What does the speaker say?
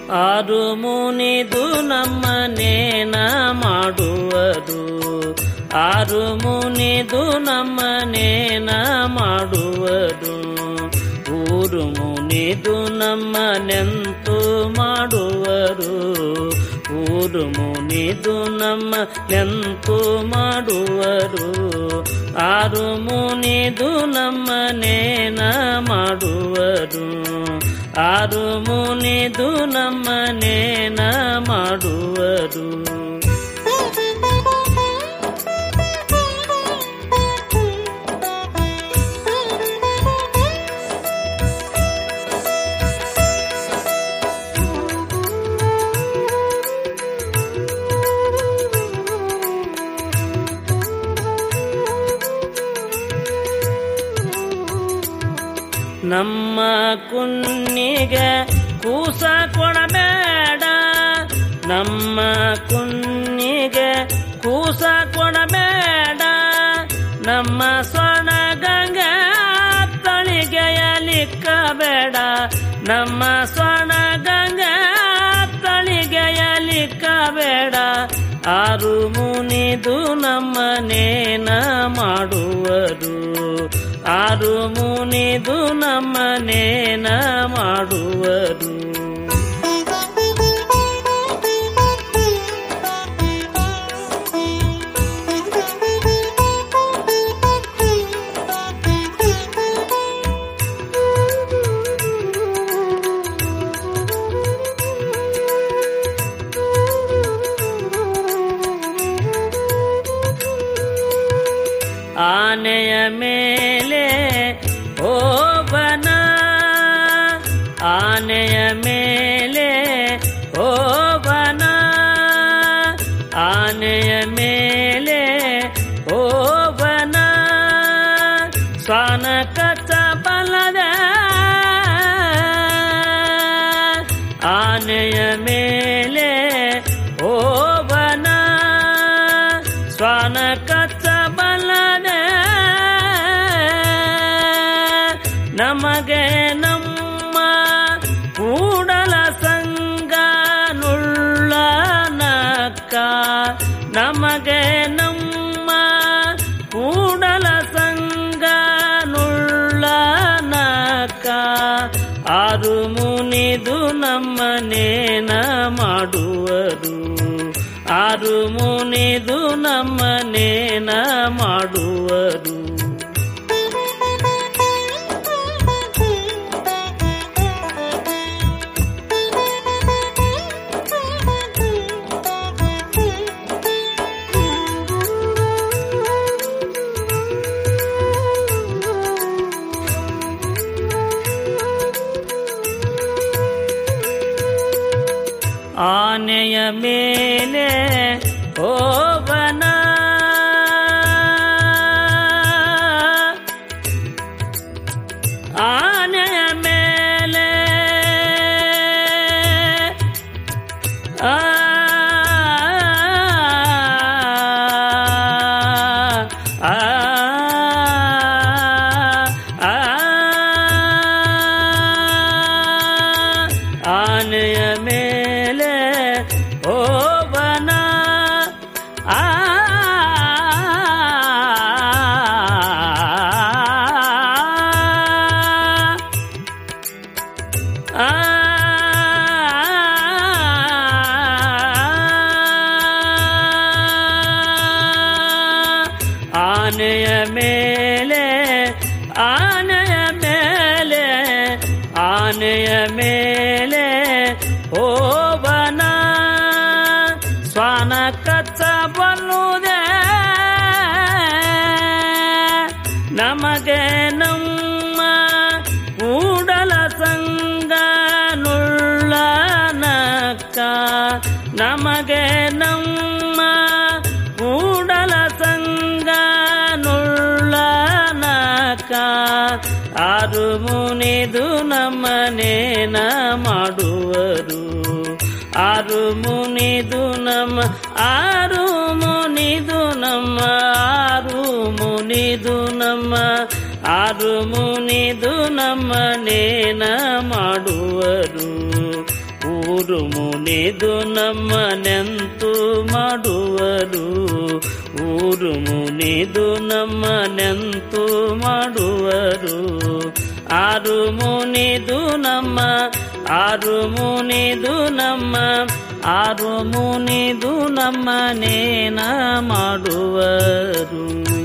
ಆರು ಮುನಿದು ನಮ್ಮನೇನ ಮಾಡುವುದು ಆರು ಮುನಿದು ನಮ್ಮನೇನ ಮಾಡುವುದು ಊರು ಮುನಿದು ನಮ್ಮನೆಂತು ಮಾಡುವರು ಊರು ಮುನಿದು ನಮ್ಮ ನೆಂತು ಮಾಡುವರು ಆರು ಮುನಿದು ನಮ್ಮನೇನ ಮಾಡುವರು ಆರು ಮುನಿದು ನಮ್ಮನೇನ ಮಾಡುವರು ನಮ್ಮ ಕುನ್ನಿಗೆ ಕೂಸ ಕೊಡಬೇಡ ನಮ್ಮ ಕುನ್ನಿಗೆ ಕೂಸ ಕೊಡಬೇಡ ನಮ್ಮ ಸ್ವರ್ಣ ಗಂಗೆ ತಳಿಗೆಯಲಿಕ್ಕಬೇಡ ನಮ್ಮ ಸ್ವರ್ಣ ಗಂಗೆ ತಳಿಗೆಯಲಿಕ್ಕಬೇಡ ಆರು ಮುನಿದು ನಮ್ಮನೇನ ಮಾಡುವರು ಆರು ಮುನಿದು ನಮ್ಮನೇನ ಮಾಡುವರು ಆನೆಯ ಮೇಲೆ ಹೋಬನ ಆನೆಯ ಮೇಲೆ ಹೋಬನ ಆನೆಯ ಮೇಲೆ ಹೋಬನ ಸ್ವಾನ ಕಚ್ಚ ಬಲದ ಆನೆಯ ಮೇಲೆ ಹೋಬನ ಸ್ವಾನ ಕಚ್ಚ ಬಲದ ನಮಗೆ ನಮ್ಮ ಕೂಡಲ ಸಂಗ ನುಳ್ಳ ನಕ್ಕ ನಮಗೆ ನಮ್ಮ ಕೂಡಲ ಸಂಗ ನುಳ್ಳ ನಕ್ಕ ಆರು ಮುನಿದು ನಮ್ಮನೇನ ಮಾಡುವರು ಆರು ಮುನಿದು ನಮ್ಮನೇನ ಮಾಡುವರು ಆನೆಯ ಮೇಲೆ ಹೋಬನ ಆನೆಯ ಮೇಲೆ ಆ ಆ ಆ ಆನೆಯ ಮೇಲೆ ಹೋಬನ ಆ ಆ ಆನೆಯ ಮೇಲೆ ಆನೆಯ ಮೇಲೆ ಆನೆಯ ಮೇಲೆ ಹೋಬನ ಸ್ವಾನ ಕಚ್ಚ ಬಲ್ಲುವುದೇ ನಮಗೆ ನಮ್ಮ ಕೂಡಲ ಸಂಗ ನುಳ್ಳ ನಕ್ಕ ನಮಗೆ ನಮ್ಮ ಕೂಡಲ ಸಂಗ ನುಳ್ಳ ನಕ್ಕ ಆರು ಮುನಿದು ನಮ್ಮನೇನ ಮಾಡುವರು ಆರು ಮುನಿದು ನಮ್ಮ ಆರು ಮುನಿದು ನಮ್ಮ ಆರು ಮುನಿದು ನಮ್ಮ ಆರು ಮುನಿದು ನಮ್ಮನೇನ ಮಾಡುವರು ಊರು ಊರು ಮುನಿದು ನಮ್ಮ ನೆಂತು ಮಾಡುವರು ಊರು ಮುನಿದು ನಮ್ಮ ನೆಂತು ಮಾಡುವರು ಆರು ಮುನಿದು ನಮ್ಮ ಆರು ಮುನಿದು ನಮ್ಮ ಆರು ಮುನಿದು ನಮ್ಮ ನೇನ ಮಾಡುವರು